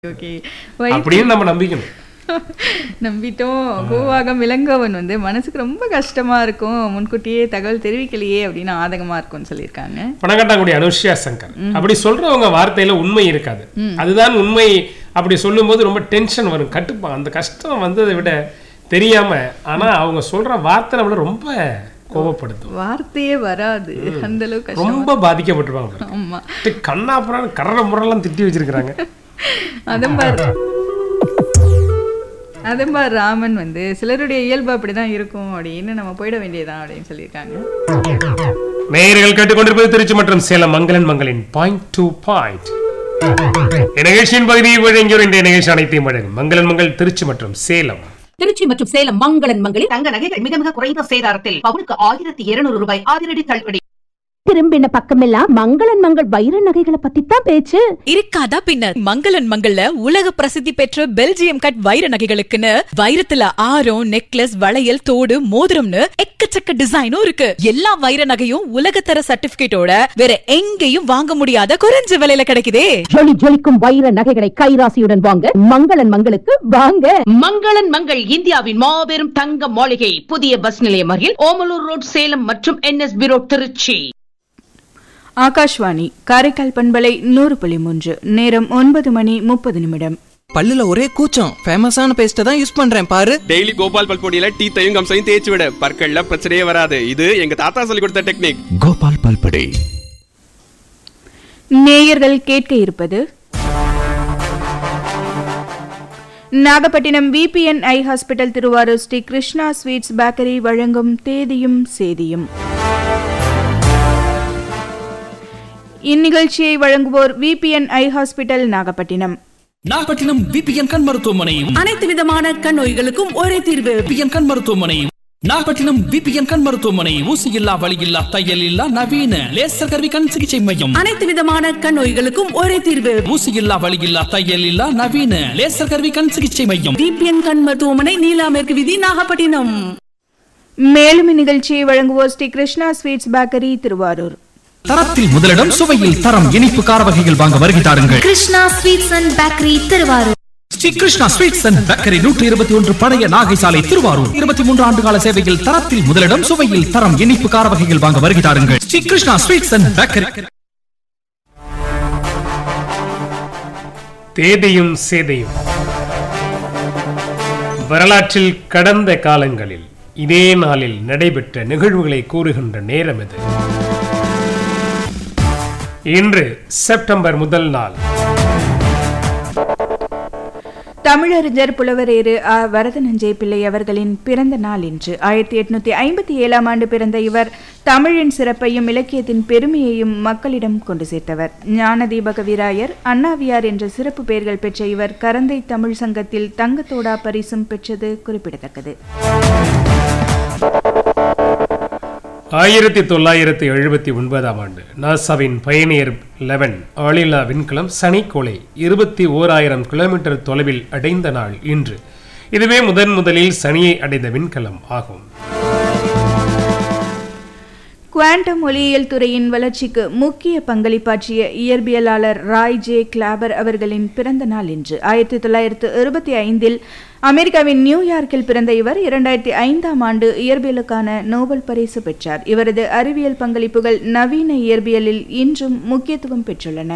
Okay அப்படின்னு நம்ம நம்பிக்கணும் நம்பிட்டோம் கோவாகம் இளங்கோவன் வந்து மனசுக்கு ரொம்ப கஷ்டமா இருக்கும் முன்கூட்டியே தகவல் தெரிவிக்கலையே அப்படின்னு ஆதகமா இருக்கும்னு சொல்லியிருக்காங்க பணக்காட்டாங்குடி அனுஷ்யா சங்கர் அப்படி சொல்றவங்க வார்த்தையில உண்மை இருக்காது அதுதான் உண்மை அப்படி சொல்லும்போது ரொம்ப டென்ஷன் வரும் கட்டுப்பா அந்த கஷ்டம் வந்ததை விட தெரியாம ஆனா அவங்க சொல்ற வார்த்தை நம்மள ரொம்ப கோபப்படுத்தும் வார்த்தையே வராது அந்த அளவுக்கு கஷ்டம் ரொம்ப பாதிக்கப்பட்டிருப்பாங்க பாருங்க. ஆமா அப்படியே கண்ணாப்புறம் கரட முறையெல்லாம் திட்டி வச்சிருக்கிறாங்க அதம்பார் அதம்பார் ராமன் வந்து சிலருடைய இயல்பு அப்படிதான் இருக்கும் அப்படின்னு நம்ம போயிட வேண்டியதான் அப்படின்னு சொல்லியிருக்காங்க நேயர்கள் கேட்டுக்கொண்டிருப்பது திருச்சி மற்றும் சேலம் மங்களன் மங்களின் பாயிண்ட் டு பாயிண்ட் நிகழ்ச்சியின் பகுதியை வழங்கியோர் இன்றைய நிகழ்ச்சி அனைத்தையும் வழங்கும் மங்களன் மங்கள் திருச்சி மற்றும் சேலம் திருச்சி மற்றும் சேலம் மங்களன் மங்களில் தங்க நகைகள் மிக மிக குறைந்த சேதாரத்தில் பவுனுக்கு ஆயிரத்தி இருநூறு ரூபாய் அதிரடி தள்ளுபடி திரும்பின பக்கமெல்லாம் மங்களன் மங்கள் வைர நகைகளை பத்தி தான் பேச்சு இருக்காதா பின்னர் மங்களன் மங்கள்ல உலக பிரசித்தி பெற்ற பெல்ஜியம் கட் வைர நகைகளுக்குன்னு வைரத்துல ஆரம் நெக்லஸ் வளையல் தோடு மோதிரம்னு எக்கச்சக்க டிசைனும் இருக்கு எல்லா வைர நகையும் உலகத்தர சர்டிபிகேட்டோட வேற எங்கேயும் வாங்க முடியாத குறைஞ்ச விலையில கிடைக்குதே ஜொலி ஜொலிக்கும் வைர நகைகளை கைராசியுடன் வாங்க மங்களன் மங்களுக்கு வாங்க மங்களன் மங்கள் இந்தியாவின் மாபெரும் தங்க மாளிகை புதிய பஸ் நிலையம் அருகில் ஓமலூர் ரோட் சேலம் மற்றும் என்எஸ்பி ரோட் திருச்சி ஆகாஷ்வாணி காரைக்கால் பண்பலை நூறு புள்ளி மூன்று நேரம் ஒன்பது மணி முப்பது நிமிடம் பல்லுல ஒரே கூச்சம் ஃபேமஸான பேஸ்ட்டை தான் யூஸ் பண்றேன் பாரு டெய்லி கோபால் பல்பொடியில டீத்தையும் கம்சையும் தேய்ச்சி விட பற்கள்ல பிரச்சனையே வராது இது எங்க தாத்தா சொல்லி கொடுத்த டெக்னிக் கோபால் பல்படே நேயர்கள் கேட்க இருப்பது Nagapattinam VBN eye hospital Tiruvarur Sri Krishna sweets bakery வழங்கும் தேதியும் சேதியும் இந்நிகழ்ச்சியை வழங்குவோர் VBN eye hospital Nagapattinam Nagapattinam VBN கண் மருத்துவமனையும் அனைத்து விதமான கண் நோய்களுக்கும் ஒரே தீர்வு விபிஎன் கண் மருத்துவமனையும் நாகப்பட்டினம் விபிஎன் கண் மருத்துவமனை ஊசி இல்லா வலி இல்லா தையல் இல்லா நவீன லேசர் கருவி கண் சிகிச்சை மையம் அனைத்து விதமான கண் நோய்களுக்கும் ஒரே தீர்வு ஊசி இல்லா வலி இல்லா தையல் இல்லா நவீன லேசர் கருவி கண் சிகிச்சை மையம் பிபிஎன் கண் மருத்துவமனை நீலா மேற்கு விதி நாகப்பட்டினம் மேலும் இந்நிகழ்ச்சியை வழங்குவோர் ஸ்ரீ கிருஷ்ணா ஸ்வீட்ஸ் பேக்கரி திருவாரூர் தரத்தில் முதலிடம் சுவையில் தரம் இனிப்பு கார வகைகள் வாங்க வருகை தாருங்கள் Krishna sweets and bakery Tiruvarur Sri Krishna sweets and bakery நூற்றி இருபத்தி ஒன்று பழைய நாகை சாலை திருவாரூர் இருபத்தி மூன்று ஆண்டு கால சேவையில் தரத்தில் முதலிடம் சுவையில் தரம் இனிப்பு கார வகைகள் வாங்க வருகை தாருங்கள் Sri Krishna sweets and bakery தேதியும் சேதையும் வரலாற்றில் கடந்த காலங்களில் இதே நாளில் நடைபெற்ற நிகழ்வுகளை கூறுகின்ற நேரம் இது இன்று செப்டம்பர் முதல் நாள் தமிழறிஞர் புலவரேறு அ வரதநஞ்சை பிள்ளை அவர்களின் பிறந்த நாள் இன்று ஆயிரத்தி எட்நூத்தி ஐம்பத்தி ஏழாம் ஆண்டு பிறந்த இவர் தமிழின் சிறப்பையும் இலக்கியத்தின் பெருமையையும் மக்களிடம் கொண்டு சேர்த்தவர் ஞானதீப கவிராயர் அண்ணாவியார் என்ற சிறப்பு பெயர்கள் பெற்ற இவர் கரந்தை தமிழ் சங்கத்தில் தங்கத்தோடா பரிசும் பெற்றது குறிப்பிடத்தக்கது ஆயிரத்தி தொள்ளாயிரத்தி எழுபத்தி ஒன்பதாம் ஆண்டு நாசாவின் பயணியர் லெவன் ஆளில்லா விண்கலம் சனிக்கோளை இருபத்தி ஓராயிரம் கிலோமீட்டர் தொலைவில் அடைந்த நாள் இன்று இதுவே முதன் முதலில் சனியை அடைந்த விண்கலம் ஆகும் குவாண்டம் ஒளியியல் துறையின் வளர்ச்சிக்கு முக்கிய பங்களிப்பாற்றிய இயற்பியலாளர் ராய் ஜே கிளாபர் அவர்களின் பிறந்த நாள் இன்று ஆயிரத்தி தொள்ளாயிரத்து இருபத்தி ஐந்தில் அமெரிக்காவின் நியூயார்க்கில் பிறந்த இவர் இரண்டாயிரத்தி ஐந்தாம் ஆண்டு இயற்பியலுக்கான நோபல் பரிசு பெற்றார் இவரது அறிவியல் பங்களிப்புகள் நவீன இயற்பியலில் இன்றும் முக்கியத்துவம் பெற்றுள்ளன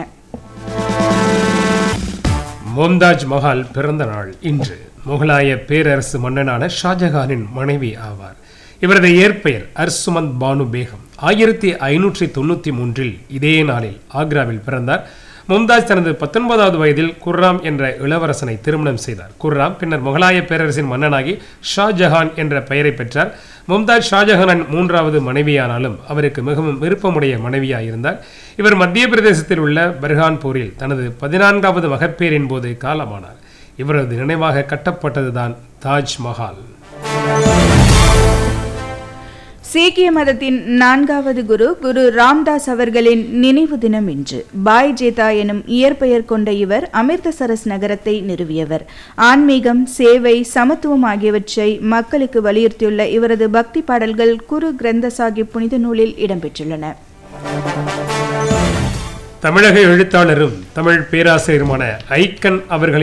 மும்தாஜ் மஹால் பிறந்த நாள் இன்று முகலாய பேரரசு மன்னனான ஷாஜஹானின் மனைவி ஆவார் இவரது இயற்பெயர் அர்சுமந்த் பானு பேகம் ஆயிரத்தி ஐநூற்றி தொண்ணூற்றி மூன்றில் இதே நாளில் ஆக்ராவில் பிறந்தார் மும்தாஜ் தனது பத்தொன்பதாவது வயதில் குர்ராம் என்ற இளவரசனை திருமணம் செய்தார் குர்ராம் பின்னர் முகலாய பேரரசின் மன்னனாகி ஷாஜஹான் என்ற பெயரை பெற்றார் மும்தாஜ் ஷாஜஹானின் மூன்றாவது மனைவியானாலும் அவருக்கு மிகவும் விருப்பமுடைய மனைவியாயிருந்தார் இவர் மத்திய பிரதேசத்தில் உள்ள பர்ஹான்பூரில் தனது பதினான்காவது மகப்பேரின் போது காலமானார் இவரது நினைவாக கட்டப்பட்டதுதான் தாஜ் மஹால் சீக்கிய மதத்தின் நான்காவது குரு குரு ராம்தாஸ் அவர்களின் நினைவு தினம் இன்று பாய் ஜேதா எனும் இயற்பெயர் கொண்ட இவர் அமிர்தசரஸ் நகரத்தை நிறுவியவர் ஆன்மீகம் சேவை சமத்துவம் ஆகியவற்றை மக்களுக்கு வலியுறுத்தியுள்ள இவரது பக்தி பாடல்கள் குரு கிரந்த சாஹிப் புனித நூலில் இடம்பெற்றுள்ளன தமிழக எழுத்தாளரும் தமிழ் பேராசிரியருமான ஐக்கன் அவர்களின்